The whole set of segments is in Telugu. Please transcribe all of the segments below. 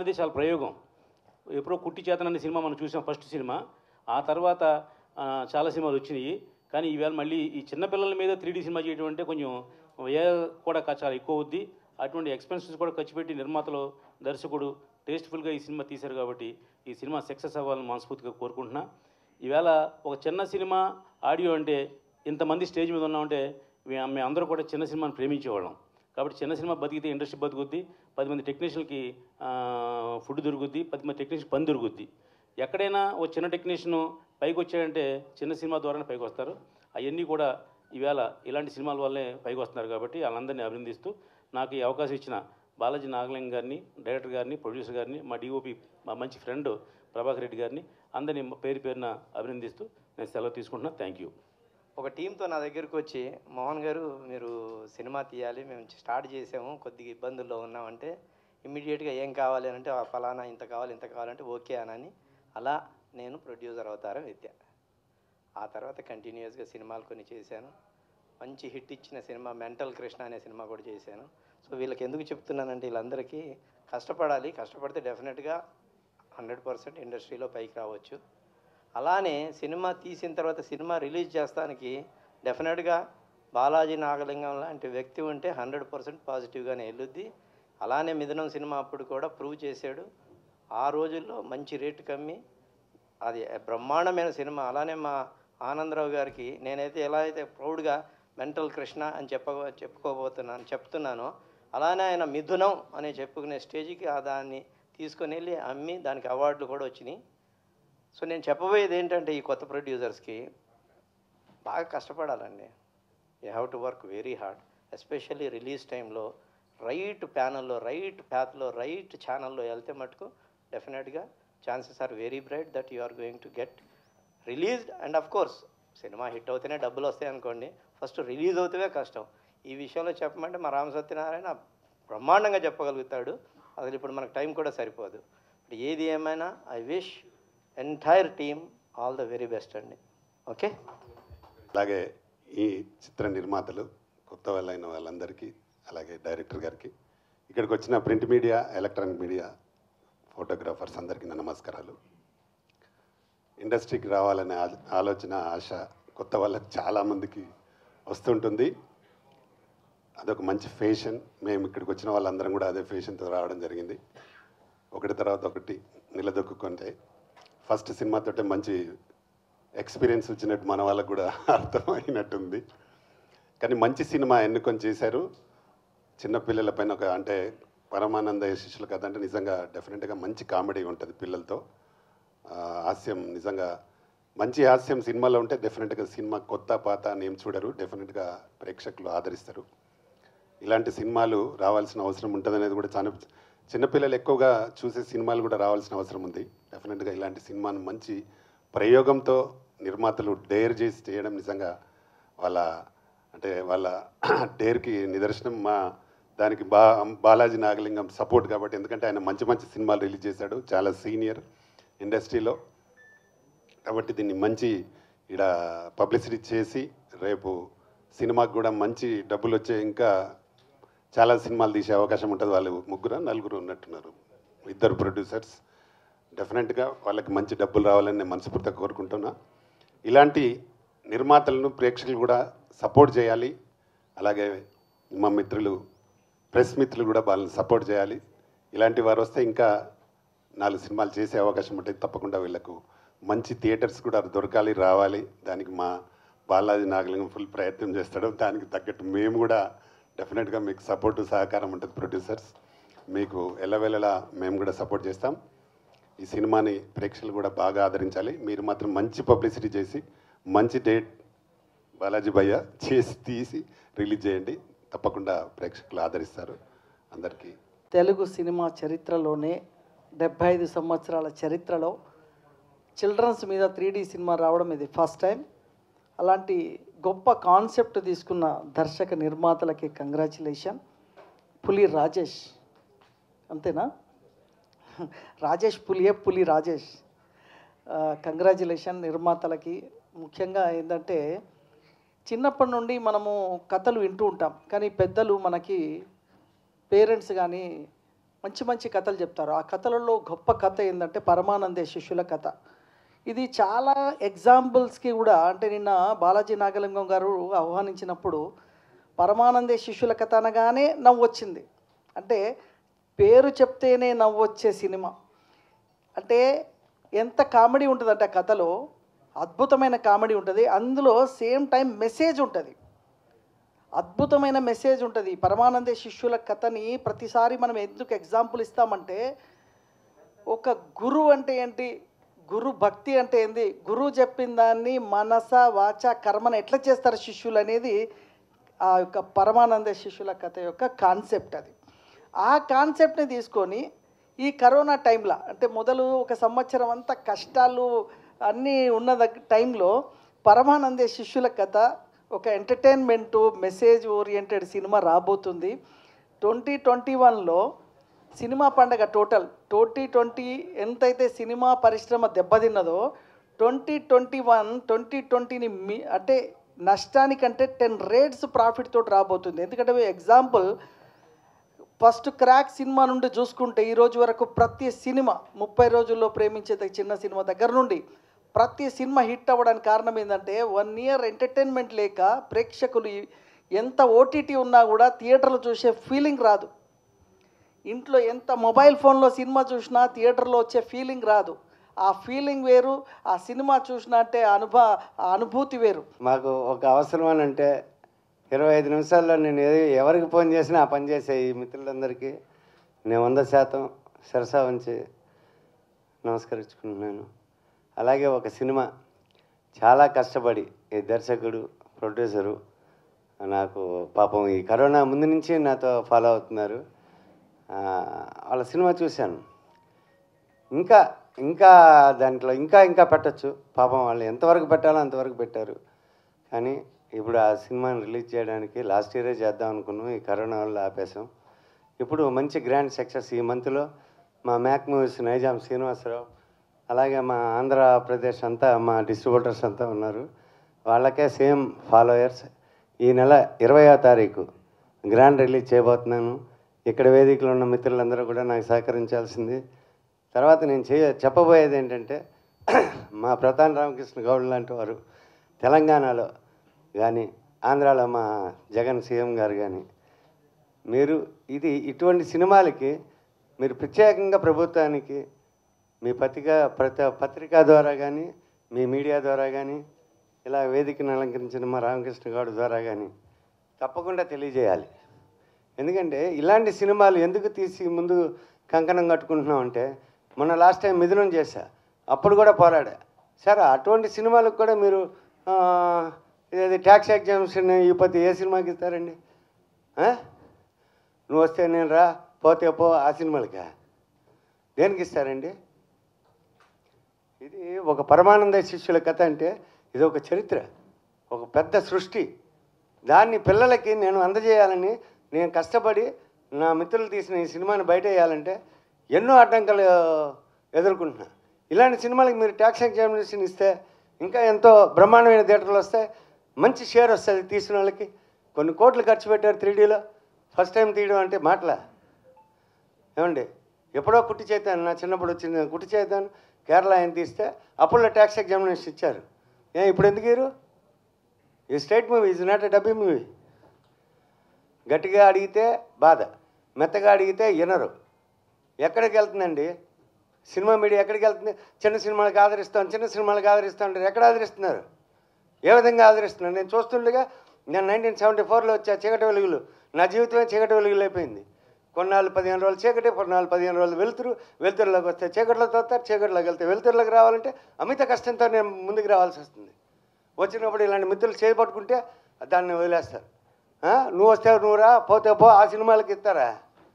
అనేది చాలా ప్రయోగం ఎప్పుడో కుట్టి చేతన అనే సినిమా మనం చూసాం ఫస్ట్ సినిమా ఆ తర్వాత ఆ, చాలా సినిమాలు వచ్చినాయి కానీ ఈవేళ మళ్ళీ ఈ చిన్నపిల్లల మీద త్రీ సినిమా చేయడం అంటే కొంచెం వ్యయ కూడా కా- చాలా ఎక్కువ అవుద్ది అటువంటి ఎక్స్పెన్సెస్ కూడా ఖర్చు పెట్టి నిర్మాతలు దర్శకుడు టేస్ట్ఫుల్గా ఈ సినిమా తీశారు కాబట్టి ఈ సినిమా సక్సెస్ అవ్వాలని మనస్ఫూర్తిగా కోరుకుంటున్నా ఈవేళ ఒక చిన్న సినిమా ఆడియో అంటే ఇంతమంది స్టేజ్ మీద ఉన్నామంటే మే- మేము అందరూ కూడా చిన్న సినిమాని ప్రేమించేవాళ్ళం కాబట్టి చిన్న సినిమా బతికితే ఇండస్ట్రీ బతుకుద్ది పది మంది టెక్నీషియన్కి ఫుడ్ దొరుకుద్ది పది మంది టెక్నీషియన్ పని దొరుకుద్ది ఎక్కడైనా ఓ చిన్న టెక్నీషియన్ పైకి వచ్చాడంటే చిన్న సినిమా ద్వారానే పైకి వస్తారు అవన్నీ కూడా ఈవేళ ఇలాంటి సినిమాల వల్లే పైకి వస్తున్నారు కాబట్టి వాళ్ళందరినీ అభినందిస్తూ నాకు ఈ అవకాశం ఇచ్చిన బాలాజీ నాగలింగ గారిని డైరెక్టర్ గారిని ప్రొడ్యూసర్ గారిని మా డిఓపి మా మంచి ఫ్రెండ్ ప్రభాకర్ రెడ్డి గారిని అందరినీ పేరు పేరున అభినందిస్తూ నేను సెలవు తీసుకుంటున్నా థ్యాంక్ యూ ఒక టీంతో నా దగ్గరికి వచ్చి మోహన్ గారు మీరు సినిమా తీయాలి మేము స్టార్ట్ చేసాము కొద్దిగా ఇబ్బందుల్లో ఉన్నామంటే ఇమ్మీడియట్గా ఏం కావాలి అని అంటే "ఆ, ఫలానా ఇంత కావాలి ఇంత కావాలంటే ఓకే అనని అలా నేను ప్రొడ్యూసర్ అవతారం ఎత్తా ఆ తర్వాత కంటిన్యూస్గా సినిమాలు కొన్ని చేశాను మంచి హిట్ ఇచ్చిన సినిమా మెంటల్ కృష్ణ అనే సినిమా కూడా చేశాను సో వీళ్ళకి ఎందుకు చెప్తున్నానంటే వీళ్ళందరికీ కష్టపడాలి కష్టపడితే డెఫినెట్గా హండ్రెడ్ పర్సెంట్ ఇండస్ట్రీలో పైకి రావచ్చు అలానే సినిమా తీసిన తర్వాత సినిమా రిలీజ్ చేస్తానికి డెఫినెట్గా బాలాజీ నాగలింగం లాంటి వ్యక్తి ఉంటే హండ్రెడ్ పర్సెంట్ పాజిటివ్గానే వెళ్ళుద్ది అలానే మిథునం సినిమా అప్పుడు కూడా ప్రూవ్ చేశాడు ఆ రోజుల్లో మంచి రేటు కమ్మి అది బ్రహ్మాండమైన సినిమా అలానే మా ఆనందరావు గారికి నేనైతే ఎలా అయితే ప్రౌడ్గా మెంటల్ కృష్ణ అని చెప్ప చెప్పుకోబోతున్నాను చెప్తున్నానో అలానే ఆయన మిథునం అనే చెప్పుకునే స్టేజ్కి ఆ దాన్ని తీసుకొని వెళ్ళి అమ్మి దానికి అవార్డులు కూడా వచ్చినాయి సో నేను చెప్పబోయేది ఏంటంటే ఈ కొత్త ప్రొడ్యూసర్స్కి బాగా కష్టపడాలండి you have to work very hard especially release టైంలో రైట్ ప్యానల్లో రైట్ ప్యాత్లో రైట్ ఛానల్లో వెళ్తే మటుకు డెఫినెట్గా chances are very bright that you are going to get released and of course సినిమా హిట్ అవుతేనే డబ్బులు వస్తాయి అనుకోండి ఫస్ట్ రిలీజ్ అవుతే కష్టం ఈ విషయంలో చెప్పమంటే మా రామ సత్యనారాయణ బ్రహ్మాండంగా చెప్పగలుగుతాడు అసలు ఇప్పుడు మనకు టైం కూడా సరిపోదు ఇప్పుడు ఏది ఏమైనా I wish entire team all the very best అండి ఓకే అలాగే ఈ చిత్ర నిర్మాతలు కొత్త వాళ్ళైన వాళ్ళందరికీ అలాగే డైరెక్టర్ గారికి ఇక్కడికి వచ్చిన print media electronic media photographers అందరికీ నా నమస్కారాలు ఇండస్ట్రీకి రావాలనే ఆ- ఆలోచన ఆశ కొత్త వాళ్ళకి చాలామందికి వస్తుంటుంది అదొక మంచి ఫ్యాషన్ మేము ఇక్కడికి వచ్చిన వాళ్ళందరం కూడా అదే ఫ్యాషన్తో రావడం జరిగింది ఒకటి తర్వాత ఒకటి నిలదొక్కుంటే ఫస్ట్ సినిమాతోటే మంచి ఎక్స్పీరియన్స్ వచ్చినట్టు మన వాళ్ళకు కూడా అర్థమైనట్టుంది కానీ మంచి సినిమా ఎన్నుకొని చేశారు చిన్నపిల్లల పైన ఒక అంటే పరమానంద శిష్యుల కథ అంటే నిజంగా డెఫినెట్గా మంచి కామెడీ ఉంటుంది పిల్లలతో ఆ, హాస్యం నిజంగా మంచి హాస్యం సినిమాలో ఉంటే డెఫినెట్గా సినిమా కొత్త పాత అని ఏం చూడరు డెఫినెట్గా ప్రేక్షకులు ఆదరిస్తారు ఇలాంటి సినిమాలు రావాల్సిన అవసరం ఉంటుందనేది కూడా చాలా చిన్నపిల్లలు ఎక్కువగా చూసే సినిమాలు కూడా రావాల్సిన అవసరం ఉంది డెఫినెట్గా ఇలాంటి సినిమాను మంచి ప్రయోగంతో నిర్మాతలు డేర్ చేసి చేయడం నిజంగా వాళ్ళ అంటే వాళ్ళ డేర్కి నిదర్శనం మా దానికి బా బాలాజీ నాగలింగం సపోర్ట్ కాబట్టి ఎందుకంటే ఆయన మంచి మంచి సినిమాలు రిలీజ్ చేశాడు చాలా సీనియర్ ఇండస్ట్రీలో కాబట్టి దీన్ని మంచి ఇక్కడ పబ్లిసిటీ చేసి రేపు సినిమాకి కూడా మంచి డబ్బులు వచ్చే ఇంకా చాలా సినిమాలు తీసే అవకాశం ఉంటుంది వాళ్ళు ముగ్గురు నలుగురు ఉన్నట్టున్నారు ఇద్దరు ప్రొడ్యూసర్స్ డెఫినెట్గా వాళ్ళకి మంచి డబ్బులు రావాలని నేను మనస్ఫూర్తిగా కోరుకుంటున్నా ఇలాంటి నిర్మాతలను ప్రేక్షకులు కూడా సపోర్ట్ చేయాలి అలాగే మా మిత్రులు ప్రెస్ మిత్రులు కూడా వాళ్ళని సపోర్ట్ చేయాలి ఇలాంటి వారు వస్తే ఇంకా నాలుగు సినిమాలు చేసే అవకాశం ఉంటుంది తప్పకుండా వీళ్ళకు మంచి థియేటర్స్ కూడా దొరకాలి రావాలి దానికి మా బాలాజీ నాగలింగం ఫుల్ ప్రయత్నం చేస్తాడు దానికి తగ్గట్టు మేము కూడా డెఫినెట్గా మీకు సపోర్టు సహకారం ఉంటుంది ప్రొడ్యూసర్స్ మీకు ఎల్లవేళలా మేము కూడా సపోర్ట్ చేస్తాం ఈ సినిమాని ప్రేక్షకులు కూడా బాగా ఆదరించాలి మీరు మాత్రం మంచి పబ్లిసిటీ చేసి మంచి డేట్ బాలాజీ భయ్య చేసి తీసి రిలీజ్ చేయండి తప్పకుండా ప్రేక్షకులు ఆదరిస్తారు అందరికీ తెలుగు సినిమా చరిత్రలోనే డెబ్భై ఐదు సంవత్సరాల చరిత్రలో చిల్డ్రన్స్ మీద త్రీ సినిమా రావడం ఇది ఫస్ట్ టైం అలాంటి గొప్ప కాన్సెప్ట్ తీసుకున్న దర్శక నిర్మాతలకి కంగ్రాచులేషన్ పులి రాజేష్ అంతేనా రాజేష్ పులియే పులి రాజేష్ కంగ్రాచులేషన్ నిర్మాతలకి ముఖ్యంగా ఏంటంటే చిన్నప్పటి నుండి మనము కథలు వింటూ ఉంటాం కానీ పెద్దలు మనకి పేరెంట్స్ కానీ మంచి మంచి కథలు చెప్తారు ఆ కథలలో గొప్ప కథ ఏంటంటే పరమానందే శిష్యుల కథ ఇది చాలా ఎగ్జాంపుల్స్కి కూడా అంటే నిన్న బాలాజీ నాగలింగం గారు ఆహ్వానించినప్పుడు పరమానందే శిష్యుల కథ అనగానే నవ్వు వచ్చింది అంటే పేరు చెప్తేనే నవ్వు వచ్చే సినిమా అంటే ఎంత కామెడీ ఉంటుందంటే ఆ కథలో అద్భుతమైన కామెడీ ఉంటుంది అందులో సేమ్ టైం మెసేజ్ ఉంటుంది అద్భుతమైన మెసేజ్ ఉంటుంది పరమానందే శిష్యుల కథని ప్రతిసారి మనం ఎందుకు ఎగ్జాంపుల్ ఇస్తామంటే ఒక గురువు అంటే ఏంటి గురు భక్తి అంటే ఏంది గురువు చెప్పిన దాన్ని మనస వాచ కర్మను ఎట్లా చేస్తారు శిష్యులు అనేది ఆ యొక్క పరమానంద శిష్యుల కథ యొక్క కాన్సెప్ట్ అది ఆ కాన్సెప్ట్ని తీసుకొని ఈ కరోనా టైంలో అంటే మొదలు ఒక సంవత్సరం అంతా కష్టాలు అన్నీ ఉన్న దగ్గ టైంలో పరమానందే శిష్యుల కథ ఒక ఎంటర్టైన్మెంటు మెసేజ్ ఓరియంటెడ్ సినిమా రాబోతుంది ట్వంటీ ట్వంటీ వన్లో సినిమా పండగ టోటల్ ట్వంటీ ట్వంటీ ఎంతైతే సినిమా పరిశ్రమ దెబ్బతిన్నదో ట్వంటీ ట్వంటీ వన్ ట్వంటీ ట్వంటీని మీ అంటే నష్టానికంటే టెన్ రేట్స్ ప్రాఫిట్ తోటి రాబోతుంది ఎందుకంటే ఎగ్జాంపుల్ ఫస్ట్ క్రాక్ సినిమా నుండి చూసుకుంటే ఈ రోజు వరకు ప్రతి సినిమా ముప్పై రోజుల్లో ప్రేమించే ద- చిన్న సినిమా దగ్గర నుండి ప్రతి సినిమా హిట్ అవ్వడానికి కారణం ఏంటంటే వన్ ఇయర్ ఎంటర్టైన్మెంట్ లేక ప్రేక్షకులు ఈ- ఎంత ఓటీటీ ఉన్నా కూడా థియేటర్లో చూసే ఫీలింగ్ రాదు ఇంట్లో ఎంత మొబైల్ ఫోన్లో సినిమా చూసినా థియేటర్లో వచ్చే ఫీలింగ్ రాదు ఆ ఫీలింగ్ వేరు ఆ సినిమా చూసినా అంటే అనుభ ఆ అనుభూతి వేరు మాకు ఒక అవసరం అని అంటే ఇరవై ఐదు నిమిషాల్లో నేను ఏది ఎవరికి ఫోన్ చేసినా ఆ పని చేసే ఈ మిత్రులందరికీ నేను వంద శాతం శిరసా ఉంచి నమస్కరించుకుంటున్నాను అలాగే ఒక సినిమా చాలా కష్టపడి ఈ దర్శకుడు ప్రొడ్యూసరు నాకు పాపం ఈ కరోనా ముందు నుంచి నాతో ఫాలో అవుతున్నారు ఆ, వాళ్ళ సినిమా చూశాను ఇంకా ఇంకా దాంట్లో ఇంకా ఇంకా పెట్టచ్చు పాపం వాళ్ళు ఎంతవరకు పెట్టాలో అంతవరకు పెట్టారు కానీ ఇప్పుడు ఆ సినిమాని రిలీజ్ చేయడానికి లాస్ట్ ఇయరే చేద్దాం అనుకున్నాం ఈ కరోనా వల్ల ఆపేసాం ఇప్పుడు మంచి గ్రాండ్ సక్సెస్ ఈ మంత్లో మా మ్యాక్ మూవీస్ నైజాం శ్రీనివాసరావు అలాగే మా ఆంధ్రప్రదేశ్ అంతా మా డిస్ట్రిబ్యూటర్స్ అంతా ఉన్నారు వాళ్ళకే సేమ్ ఫాలోయర్స్ ఈ నెల ఇరవయో తారీఖు గ్రాండ్ రిలీజ్ చేయబోతున్నాను ఇక్కడ వేదికలో ఉన్న మిత్రులందరూ కూడా నాకు సహకరించాల్సింది తర్వాత నేను చేయ చెప్పబోయేది ఏంటంటే మా ప్రధాన రామకృష్ణ గౌడ్ లాంటి వారు తెలంగాణలో కానీ ఆంధ్రాలో మా జగన్ సీఎం గారు కానీ మీరు ఇది ఇటువంటి సినిమాలకి మీరు ప్రత్యేకంగా ప్రభుత్వానికి మీ పత్రిక ప్రతి పత్రిక ద్వారా కానీ మీ మీడియా ద్వారా కానీ ఇలా వేదికను అలంకరించిన మా రామకృష్ణ గౌడ్ ద్వారా కానీ తప్పకుండా తెలియజేయాలి ఎందుకంటే ఇలాంటి సినిమాలు ఎందుకు తీసి ముందు కంకణం కట్టుకుంటున్నాం అంటే మొన్న లాస్ట్ టైం మిథునం చేశా అప్పుడు కూడా పోరాడా సరే అటువంటి సినిమాలకు కూడా మీరు ఆ, ఇదేది ట్యాక్స్ ఎగ్జామ్షన్ ఈ పత్తి ఏ సినిమాకి ఇస్తారండి ఆ? నువ్వు వస్తే నేను రా పోతే పో ఆ సినిమాలకా దేనికి ఇస్తారండి ఇది ఒక పరమానంద శిష్యుల కథ అంటే ఇది ఒక చరిత్ర ఒక పెద్ద సృష్టి దాన్ని పిల్లలకి నేను అందజేయాలని నేను కష్టపడి నా మిత్రులు తీసిన ఈ సినిమాని బయట వేయాలంటే ఎన్నో అడ్డంకులు ఎదుర్కొంటున్నా ఇలాంటి సినిమాలకు మీరు ట్యాక్స్ ఎగ్జామినేషన్ ఇస్తే ఇంకా ఎంతో బ్రహ్మాండమైన థియేటర్లు వస్తాయి మంచి షేర్ వస్తుంది తీసిన వాళ్ళకి కొన్ని కోట్లు ఖర్చు పెట్టారు త్రీడీలో ఫస్ట్ టైం తీయడం అంటే మాటలా ఏమండి ఎప్పుడో కుట్టి చేతాను నా చిన్నప్పుడు వచ్చింది కుట్టి చేతాను కేరళ ఆయన తీస్తే అప్పుడు ట్యాక్స్ ఎగ్జామినేషన్ ఇచ్చారు ఏ ఇప్పుడు ఎందుకు ఇరు ఈ state movie is not a dubbed movie గట్టిగా అడిగితే బాధ మెత్తగా అడిగితే వినరు ఎక్కడికి వెళ్తుందండి సినిమా మీడియా ఎక్కడికి వెళ్తుంది చిన్న సినిమాలకు ఆదరిస్తాం చిన్న సినిమాలకు ఆదరిస్తాం అంటారు ఎక్కడ ఆదరిస్తున్నారు ఏ విధంగా ఆదరిస్తున్నారు నేను చూస్తుండగా నేను నైన్టీన్ సెవెంటీ ఫోర్లో వచ్చా చీకటి వెలుగులు నా జీవితమే చీకటి వెలుగులు అయిపోయింది కొన్నాళ్ళు పదిహేను రోజులు చీకటి కొన్నాళ్ళు పదిహేను రోజులు వెలుతురు వెలుతురులోకి వస్తే చీకటిలో తోస్తారు చీకటిలోకి వెళ్తే వెలుతురులోకి రావాలంటే అమిత కష్టంతో నేను ముందుకు రావాల్సి వస్తుంది వచ్చినప్పుడు ఇలాంటి మిత్రులు చేపట్టుకుంటే దాన్ని వదిలేస్తారు ఆ? నువ్వు వస్తే నువ్వు రా పోతే పో ఆ సినిమాలకి ఇస్తారా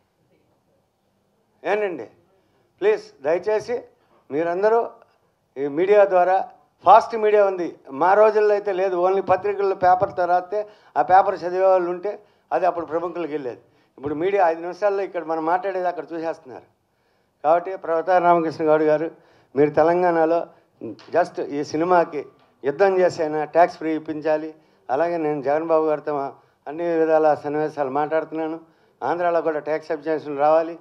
ఏంటండి ప్లీజ్ దయచేసి మీరందరూ ఈ మీడియా ద్వారా ఫాస్ట్ మీడియా ఉంది మా రోజుల్లో అయితే లేదు ఓన్లీ పత్రికల్లో పేపర్తో రాస్తే ఆ పేపర్ చదివే వాళ్ళు ఉంటే అది అప్పుడు ప్రముఖులకు వెళ్ళేది ఇప్పుడు మీడియా ఐదు నిమిషాల్లో ఇక్కడ మనం మాట్లాడేది అక్కడ చూసేస్తున్నారు కాబట్టి ప్రవతార రామకృష్ణ గౌడ్ గారు మీరు తెలంగాణలో జస్ట్ ఈ సినిమాకి యుద్ధం చేసైనా ట్యాక్స్ ఫ్రీ ఇప్పించాలి అలాగే నేను జగన్ బాబు గారితో అన్ని విధాల సన్నివేశాలు మాట్లాడుతున్నాను ఆంధ్రాలో కూడా ట్యాక్స్ అబ్జెక్షన్ రావాలి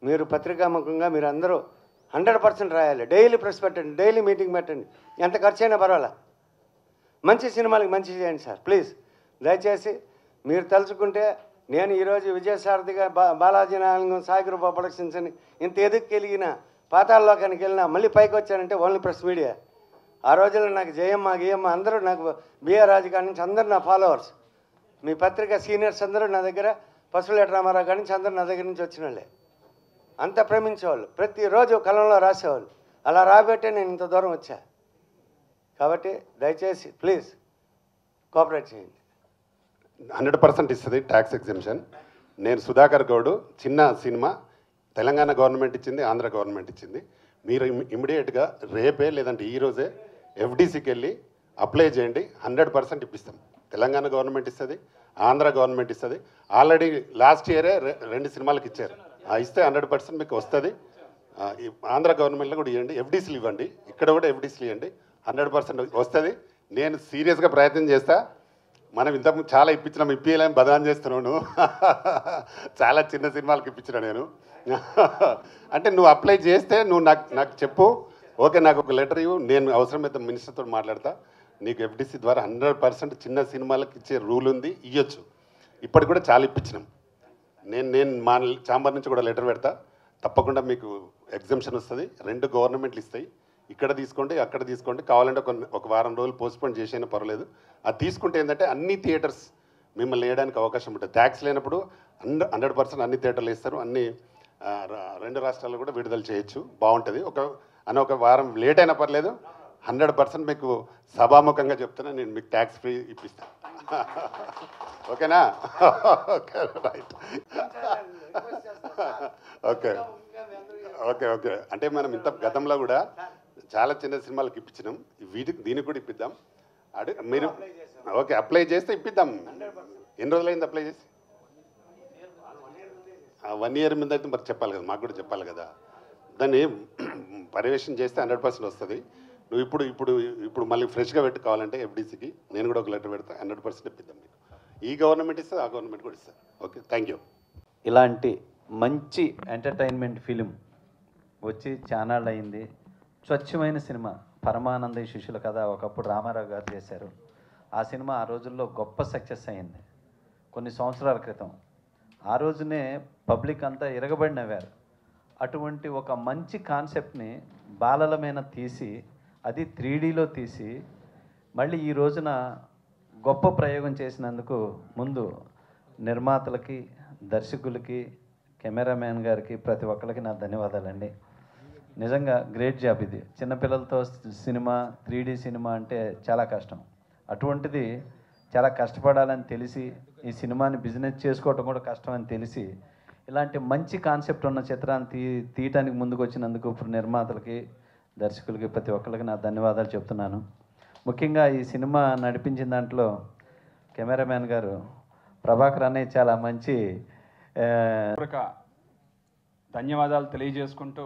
మీరు పత్రికాముఖంగా మీరు అందరూ హండ్రెడ్ పర్సెంట్ రాయాలి డైలీ ప్రెస్ పెట్టండి డైలీ మీటింగ్ పెట్టండి ఎంత ఖర్చు అయినా పర్వాలా మంచి సినిమాలకి మంచి చేయండి సార్ ప్లీజ్ దయచేసి మీరు తలుచుకుంటే నేను ఈరోజు విజయసారథిగా బా బాలాజీ నారాయణ సాయికృప ప్రొడక్షన్స్ అని ఇంత ఎదుక్కెలిగిన పాతాళలోకానికి వెళ్ళినా మళ్ళీ పైకి వచ్చానంటే ఓన్లీ ప్రెస్ మీడియా ఆ రోజుల్లో నాకు జయమ్మ గియమ్మ అందరూ నాకు బిఆర్ రాజు కాడి నుంచి అందరూ నా ఫాలోవర్స్ మీ పత్రిక సీనియర్స్ అందరూ నా దగ్గర పసుపులేట రామారావు కాడి నుంచి అందరూ నా దగ్గర నుంచి వచ్చిన వాళ్ళే అంత ప్రేమించేవాళ్ళు ప్రతిరోజు కలంలో రాసేవాళ్ళు అలా రాబట్టే నేను ఇంత దూరం వచ్చా కాబట్టి దయచేసి ప్లీజ్ కోఆపరేట్ చేయండి హండ్రెడ్ పర్సెంట్ ఇస్తుంది ట్యాక్స్ ఎగ్జిబిషన్ నేను సుధాకర్ గౌడ్ చిన్న సినిమా తెలంగాణ గవర్నమెంట్ ఇచ్చింది ఆంధ్ర గవర్నమెంట్ ఇచ్చింది మీరు ఇమ్మీడియట్గా రేపే లేదంటే ఈ రోజే ఎఫ్డీసీకి వెళ్ళి అప్లై చేయండి హండ్రెడ్ పర్సెంట్ ఇప్పిస్తాం తెలంగాణ గవర్నమెంట్ ఇస్తుంది ఆంధ్ర గవర్నమెంట్ ఇస్తుంది ఆల్రెడీ లాస్ట్ ఇయరే రె- రెండు సినిమాలకు ఇచ్చారు ఆ ఇస్తే హండ్రెడ్ పర్సెంట్ మీకు వస్తుంది ఆ, ఈ ఆంధ్ర గవర్నమెంట్లో కూడా ఇవ్వండి ఎఫ్డీసీలు ఇవ్వండి ఇక్కడ కూడా ఎఫ్డీసీలు ఇవ్వండి హండ్రెడ్ పర్సెంట్ వస్తుంది నేను సీరియస్గా ప్రయత్నం చేస్తా మనం ఇంత చాలా ఇప్పించినాం ఇప్పియలేం బదనాం చేస్తున్నాను చాలా చిన్న సినిమాలకు ఇప్పించిన నేను అంటే నువ్వు అప్లై చేస్తే నువ్వు నాకు నాకు చెప్పు ఓకే నాకు ఒక లెటర్ ఇవ్వు నేను అవసరమైతే మినిస్టర్తో మాట్లాడతా నీకు ఎఫ్డీసీ ద్వారా హండ్రెడ్ పర్సెంట్ చిన్న సినిమాలకు ఇచ్చే రూల్ ఉంది ఇవ్వచ్చు ఇప్పటికి కూడా చాలా ఇప్పించినాం నేను నేను మా ఛాంబర్ నుంచి కూడా లెటర్ పెడతా తప్పకుండా మీకు ఎగ్జామ్షన్ వస్తుంది రెండు గవర్నమెంట్లు ఇస్తాయి ఇక్కడ తీసుకోండి అక్కడ తీసుకోండి కావాలంటే ఒక ఒక వారం రోజులు పోస్ట్పోన్ చేసైనా పర్వాలేదు అది తీసుకుంటే ఏంటంటే అన్ని థియేటర్స్ మిమ్మల్ని వేయడానికి అవకాశం ఉంటుంది ట్యాక్స్ లేనప్పుడు హండ్రెడ్ హండ్రెడ్ పర్సెంట్ అన్ని థియేటర్లు ఇస్తారు అన్ని ఆ, రా- రెండు రాష్ట్రాల్లో కూడా విడుదల చేయొచ్చు బాగుంటుంది ఒక అని ఒక వారం లేట్ అయినా పర్లేదు హండ్రెడ్ పర్సెంట్ మీకు సభాముఖంగా చెప్తున్నా నేను మీకు ట్యాక్స్ ఫ్రీ ఇప్పిస్తాను ఓకేనా okay right okay okay okay అంటే మనం ఇంత గతంలో కూడా చాలా చిన్న సినిమాలకు ఇప్పించినాం వీటికి దీనికి కూడా ఇప్పిద్దాం అడు మీరు ఓకే అప్లై చేస్తే ఇప్పిద్దాం ఎన్ని రోజులైంది అప్లై చేసి వన్ ఇయర్ మీద అయితే మరి చెప్పాలి కదా మాకు కూడా చెప్పాలి కదా దాన్ని పర్యవేక్షణ చేస్తే హండ్రెడ్ పర్సెంట్ వస్తుంది నువ్వు ఇప్పుడు ఇప్పుడు ఇప్పుడు మళ్ళీ ఫ్రెష్గా పెట్టుకోవాలంటే ఎఫ్డీసీకి నేను కూడా ఒక లెటర్ పెడతా హండ్రెడ్ పర్సెంట్ ఇప్పిద్దాం మీకు ఈ గవర్నమెంట్ ఇస్తుంది ఆ గవర్నమెంట్ కూడా ఇస్తుంది ఓకే థ్యాంక్ యూ ఇలాంటి మంచి ఎంటర్టైన్మెంట్ ఫిలిం వచ్చి చానాళ్ళు అయింది స్వచ్ఛమైన సినిమా పరమానంద శిష్యుల కథ ఒకప్పుడు రామారావు గారు చేశారు ఆ సినిమా ఆ రోజుల్లో గొప్ప సక్సెస్ అయింది కొన్ని సంవత్సరాల క్రితం ఆ రోజునే పబ్లిక్ అంతా ఇరగబడి నవ్వారు అటువంటి ఒక మంచి కాన్సెప్ట్ని బాలల మీద తీసి అది త్రీ డీలో తీసి మళ్ళీ ఈ రోజున గొప్ప ప్రయోగం చేసినందుకు ముందు నిర్మాతలకి దర్శకులకి కెమెరామ్యాన్ గారికి ప్రతి ఒక్కరికి నా ధన్యవాదాలండి నిజంగా గ్రేట్ జాబ్ ఇది చిన్నపిల్లలతో సినిమా త్రీ సినిమా అంటే చాలా కష్టం అటువంటిది చాలా కష్టపడాలని తెలిసి ఈ సినిమాని బిజినెస్ చేసుకోవటం కూడా కష్టం అని తెలిసి ఇలాంటి మంచి కాన్సెప్ట్ ఉన్న చిత్రాన్ని తీ తీయటానికి ముందుకు వచ్చినందుకు ఇప్పుడు నిర్మాతలకి దర్శకులకి ప్రతి ఒక్కరికి నా ధన్యవాదాలు చెప్తున్నాను ముఖ్యంగా ఈ సినిమా నడిపించిన దాంట్లో కెమెరామ్యాన్ గారు ప్రభాకర్ అన్నయ్య చాలా మంచి ఆ, పూర్వక ధన్యవాదాలు తెలియజేసుకుంటూ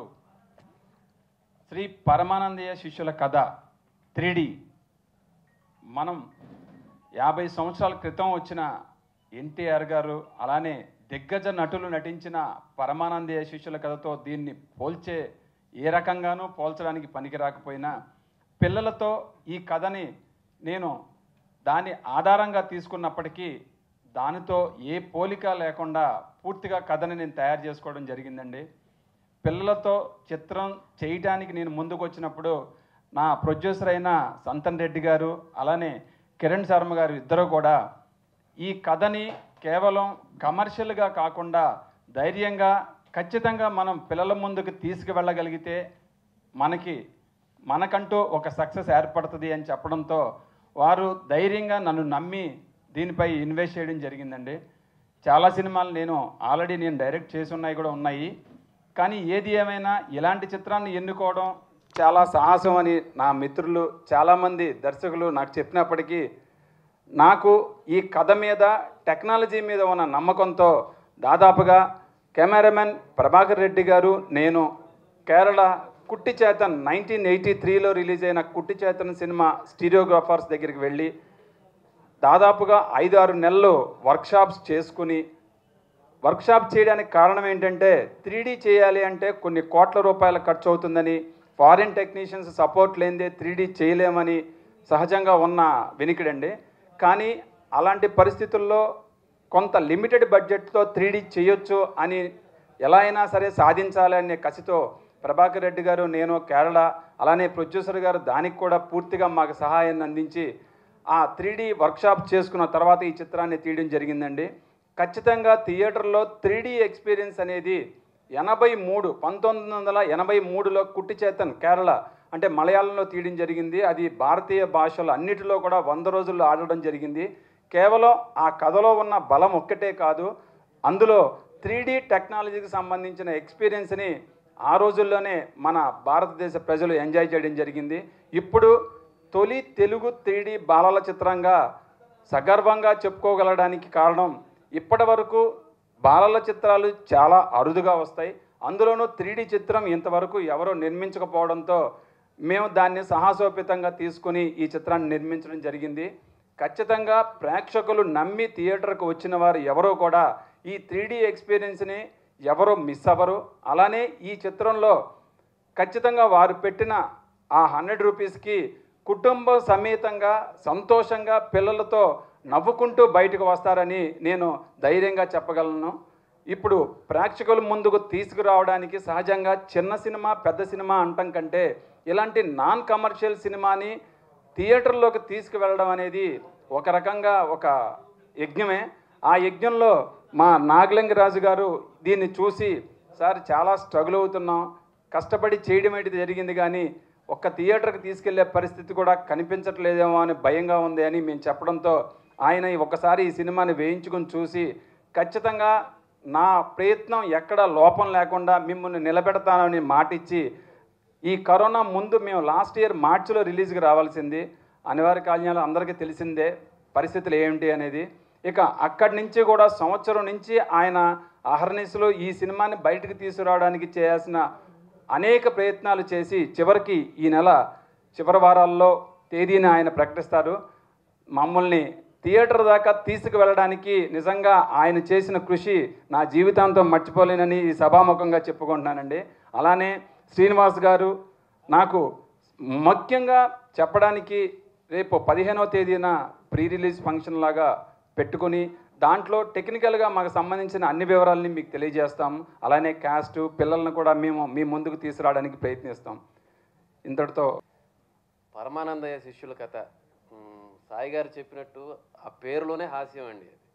శ్రీ పరమానందయ్య శిష్యుల కథ త్రీ మనం యాభై సంవత్సరాల క్రితం వచ్చిన ఎన్టీఆర్ గారు అలానే దిగ్గజ నటులు నటించిన పరమానందయ్య శిష్యుల కథతో దీన్ని పోల్చే ఏ రకంగానూ పోల్చడానికి పనికి రాకపోయినా పిల్లలతో ఈ కథని నేను దాని ఆధారంగా తీసుకున్నప్పటికీ దానితో ఏ పోలిక లేకుండా పూర్తిగా కథని నేను తయారు చేసుకోవడం జరిగిందండి పిల్లలతో చిత్రం చేయటానికి నేను ముందుకు వచ్చినప్పుడు నా ప్రొడ్యూసర్ అయిన సంతన్ రెడ్డి గారు అలానే కిరణ్ శర్మ గారు ఇద్దరు కూడా ఈ కథని కేవలం కమర్షియల్గా కాకుండా ధైర్యంగా ఖచ్చితంగా మనం పిల్లల ముందుకు తీసుకువెళ్ళగలిగితే మనకి మనకంటూ ఒక సక్సెస్ ఏర్పడుతుంది అని చెప్పడంతో వారు ధైర్యంగా నన్ను నమ్మి దీనిపై ఇన్వెస్ట్ చేయడం జరిగిందండి చాలా సినిమాలు నేను ఆల్రెడీ నేను డైరెక్ట్ చేసి ఉన్నాయి కూడా ఉన్నాయి కానీ ఏది ఏమైనా ఇలాంటి చిత్రాన్ని ఎన్నుకోవడం చాలా సాహసం అని నా మిత్రులు చాలామంది దర్శకులు నాకు చెప్పినప్పటికీ నాకు ఈ కథ మీద టెక్నాలజీ మీద ఉన్న నమ్మకంతో దాదాపుగా కెమెరామెన్ ప్రభాకర్ రెడ్డి గారు నేను కేరళ కుట్టి చేతన్ నైన్టీన్ ఎయిటీ త్రీలో రిలీజ్ అయిన కుట్టి చేతన్ సినిమా స్టీరియోగ్రాఫర్స్ దగ్గరికి వెళ్ళి దాదాపుగా ఐదు ఆరు నెలలు వర్క్షాప్స్ చేసుకుని వర్క్షాప్ చేయడానికి కారణం ఏంటంటే త్రీ చేయాలి అంటే కొన్ని కోట్ల రూపాయల ఖర్చు అవుతుందని ఫారిన్ టెక్నీషియన్స్ సపోర్ట్ లేనిదే త్రీ చేయలేమని సహజంగా ఉన్న వెనికిడండి కానీ అలాంటి పరిస్థితుల్లో కొంత లిమిటెడ్ బడ్జెట్తో త్రీ చేయొచ్చు అని ఎలా అయినా సరే సాధించాలి అనే కసితో ప్రభాకర్ రెడ్డి గారు నేను కేరళ అలానే ప్రొడ్యూసర్ గారు దానికి కూడా పూర్తిగా మాకు సహాయాన్ని అందించి ఆ త్రీ డీ వర్క్షాప్ చేసుకున్న తర్వాత ఈ చిత్రాన్ని తీయడం జరిగిందండి ఖచ్చితంగా థియేటర్లో త్రీ డీ ఎక్స్పీరియన్స్ అనేది ఎనభై మూడు పంతొమ్మిది వందల ఎనభై మూడులో కుట్టి చేతన్ కేరళ అంటే మలయాళంలో తీయడం జరిగింది అది భారతీయ భాషలు అన్నిటిలో కూడా వంద రోజుల్లో ఆడడం జరిగింది కేవలం ఆ కథలో ఉన్న బలం ఒక్కటే కాదు అందులో త్రీ టెక్నాలజీకి సంబంధించిన ఎక్స్పీరియన్స్ని ఆ రోజుల్లోనే మన భారతదేశ ప్రజలు ఎంజాయ్ చేయడం జరిగింది ఇప్పుడు తొలి తెలుగు త్రీ బాలల చిత్రంగా సగర్వంగా చెప్పుకోగలడానికి కారణం ఇప్పటి వరకు బాలల చిత్రాలు చాలా అరుదుగా వస్తాయి అందులోనూ త్రీ చిత్రం ఇంతవరకు ఎవరూ నిర్మించకపోవడంతో మేము దాన్ని సాహసోపేతంగా తీసుకుని ఈ చిత్రాన్ని నిర్మించడం జరిగింది ఖచ్చితంగా ప్రేక్షకులు నమ్మి థియేటర్కు వచ్చిన వారు ఎవరో కూడా ఈ త్రీ ఎక్స్పీరియన్స్ని ఎవరో మిస్ అవ్వరు అలానే ఈ చిత్రంలో ఖచ్చితంగా వారు పెట్టిన ఆ హండ్రెడ్ రూపీస్కి కుటుంబ సమేతంగా సంతోషంగా పిల్లలతో నవ్వుకుంటూ బయటకు వస్తారని నేను ధైర్యంగా చెప్పగలను ఇప్పుడు ప్రేక్షకుల ముందుకు తీసుకురావడానికి సహజంగా చిన్న సినిమా పెద్ద సినిమా అంటం కంటే ఇలాంటి నాన్ కమర్షియల్ సినిమాని థియేటర్లోకి తీసుకువెళ్ళడం అనేది ఒక రకంగా ఒక యజ్ఞమే ఆ యజ్ఞంలో మా నాగలింగరాజు గారు దీన్ని చూసి సార్ చాలా స్ట్రగుల్ అవుతున్నాం కష్టపడి చేయడం అయితే జరిగింది కానీ ఒక్క థియేటర్కి తీసుకెళ్లే పరిస్థితి కూడా కనిపించట్లేదేమో అని భయంగా ఉంది అని మేము చెప్పడంతో ఆయన ఒకసారి ఈ సినిమాని వేయించుకుని చూసి ఖచ్చితంగా నా ప్రయత్నం ఎక్కడ లోపం లేకుండా మిమ్మల్ని నిలబెడతానని మాటిచ్చి ఈ కరోనా ముందు మేము లాస్ట్ ఇయర్ మార్చిలో రిలీజ్కి రావాల్సింది అనివార్య కారణాలు అందరికీ తెలిసిందే పరిస్థితులు ఏమిటి అనేది ఇక అక్కడి నుంచి కూడా సంవత్సరం నుంచి ఆయన అహర్నిశలో ఈ సినిమాని బయటకు తీసుకురావడానికి చేయాల్సిన అనేక ప్రయత్నాలు చేసి చివరికి ఈ నెల చివరి వారాల్లో తేదీని ఆయన ప్రకటిస్తారు మమ్మల్ని థియేటర్ దాకా తీసుకువెళ్ళడానికి నిజంగా ఆయన చేసిన కృషి నా జీవితాంతం మర్చిపోలేనని ఈ సభాముఖంగా చెప్పుకుంటున్నానండి అలానే శ్రీనివాస్ గారు నాకు ముఖ్యంగా చెప్పడానికి రేపు పదిహేనవ తేదీన ప్రీ రిలీజ్ ఫంక్షన్ లాగా పెట్టుకుని దాంట్లో టెక్నికల్గా మాకు సంబంధించిన అన్ని వివరాలని మీకు తెలియజేస్తాం అలానే క్యాస్ట్ పిల్లల్ని కూడా మేము మీ ముందుకు తీసుకురావడానికి ప్రయత్నిస్తాం ఇంతటితో పరమానందయ్య శిష్యుల కథ ఉమ్, సాయి గారు చెప్పినట్టు ఆ పేరులోనే హాస్యం అండి అది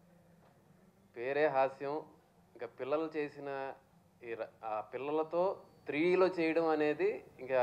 పేరే హాస్యం ఇంకా పిల్లలు చేసిన ఈ ర- ఆ పిల్లలతో త్రీలో చేయడం అనేది ఇంకా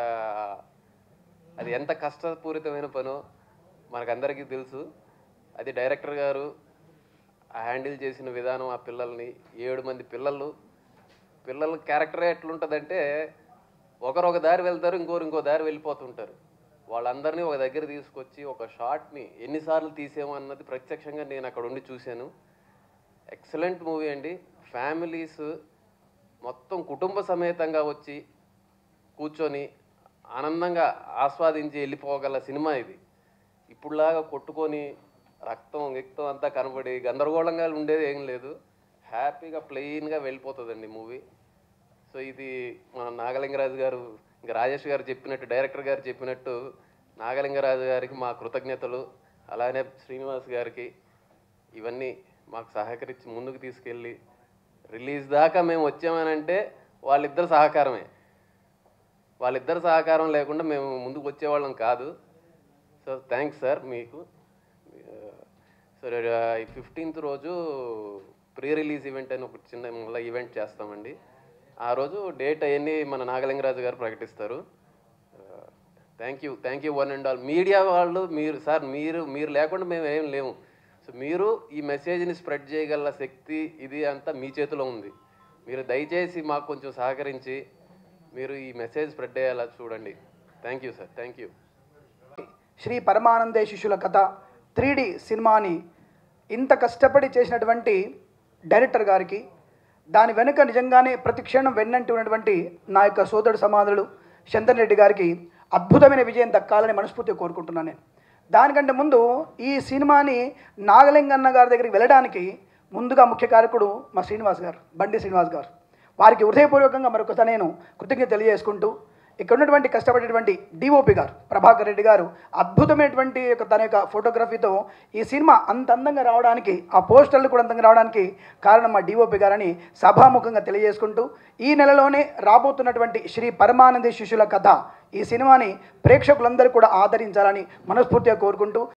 అది ఎంత కష్టపూరితమైన పనో మనకందరికీ తెలుసు అది డైరెక్టర్ గారు హ్యాండిల్ చేసిన విధానం ఆ పిల్లల్ని ఏడు మంది పిల్లలు పిల్లల క్యారెక్టరే ఎట్లుంటుందంటే ఒకరు ఒక దారి వెళ్తారు ఇంకోరు ఇంకో దారి వెళ్ళిపోతుంటారు వాళ్ళందరినీ ఒక దగ్గర తీసుకొచ్చి ఒక షార్ట్ని ఎన్నిసార్లు తీసాము అన్నది ప్రత్యక్షంగా నేను అక్కడ ఉండి చూశాను ఎక్సలెంట్ మూవీ అండి ఫ్యామిలీస్ మొత్తం కుటుంబ సమేతంగా వచ్చి కూర్చొని ఆనందంగా ఆస్వాదించి వెళ్ళిపోగల సినిమా ఇది ఇప్పుడులాగా కొట్టుకొని రక్తం గిక్తం అంతా కనబడి గందరగోళంగా ఉండేది ఏం లేదు హ్యాపీగా ప్లెయిన్గా వెళ్ళిపోతుందండి మూవీ సో ఇది మన నాగలింగరాజు గారు ఇంకా రాజేష్ గారు చెప్పినట్టు డైరెక్టర్ గారు చెప్పినట్టు నాగలింగరాజు గారికి మా కృతజ్ఞతలు అలానే శ్రీనివాస్ గారికి ఇవన్నీ మాకు సహకరించి ముందుకు తీసుకెళ్ళి రిలీజ్ దాకా మేము వచ్చామనంటే వాళ్ళిద్దరు సహకారమే వాళ్ళిద్దరు సహకారం లేకుండా మేము ముందుకు వచ్చేవాళ్ళం కాదు సో థ్యాంక్స్ సార్ మీకు సో ఈ ఫిఫ్టీన్త్ రోజు ప్రీ రిలీజ్ ఈవెంట్ అని ఒక చిన్న మళ్ళీ ఈవెంట్ చేస్తామండి ఆ రోజు డేట్ అవన్నీ మన నాగలింగరాజు గారు ప్రకటిస్తారు thank you thank you one and all media వాళ్ళు మీరు సార్ మీరు మీరు లేకుండా మేము ఏం లేము సో మీరు ఈ మెసేజ్ని స్ప్రెడ్ చేయగల శక్తి ఇది అంతా మీ చేతిలో ఉంది మీరు దయచేసి మాకు కొంచెం సహకరించి మీరు ఈ మెసేజ్ స్ప్రెడ్ అయ్యేలా చూడండి thank you sir thank you Shri Paramanande Shishyula Katha three సినిమాని ఇంత కష్టపడి చేసినటువంటి డైరెక్టర్ గారికి దాని వెనుక నిజంగానే ప్రతి క్షణం వెన్నంటి ఉన్నటువంటి నా యొక్క సోదరుడు సమాధులు చందన్ రెడ్డి గారికి అద్భుతమైన విజయం దక్కాలని మనస్ఫూర్తిగా కోరుకుంటున్నాను నేను దానికంటే ముందు ఈ సినిమాని నాగలింగన్న గారి దగ్గరికి వెళ్ళడానికి ముందుగా ముఖ్య కారకుడు మా శ్రీనివాస్ గారు బండి శ్రీనివాస్ గారు వారికి హృదయపూర్వకంగా మరొకసారి నేను కృతజ్ఞత తెలియజేసుకుంటూ ఇక్కడ ఉన్నటువంటి కష్టపడేటువంటి డిఓపి గారు ప్రభాకర్ రెడ్డి గారు అద్భుతమైనటువంటి యొక్క తన యొక్క ఫోటోగ్రఫీతో ఈ సినిమా అంత అందంగా రావడానికి ఆ పోస్టర్లు కూడా అందంగా రావడానికి కారణం మా డిఓపి గారని సభాముఖంగా తెలియజేసుకుంటూ ఈ నెలలోనే రాబోతున్నటువంటి శ్రీ పరమానంద శిష్యుల కథ ఈ సినిమాని ప్రేక్షకులందరూ కూడా ఆదరించాలని మనస్ఫూర్తిగా కోరుకుంటూ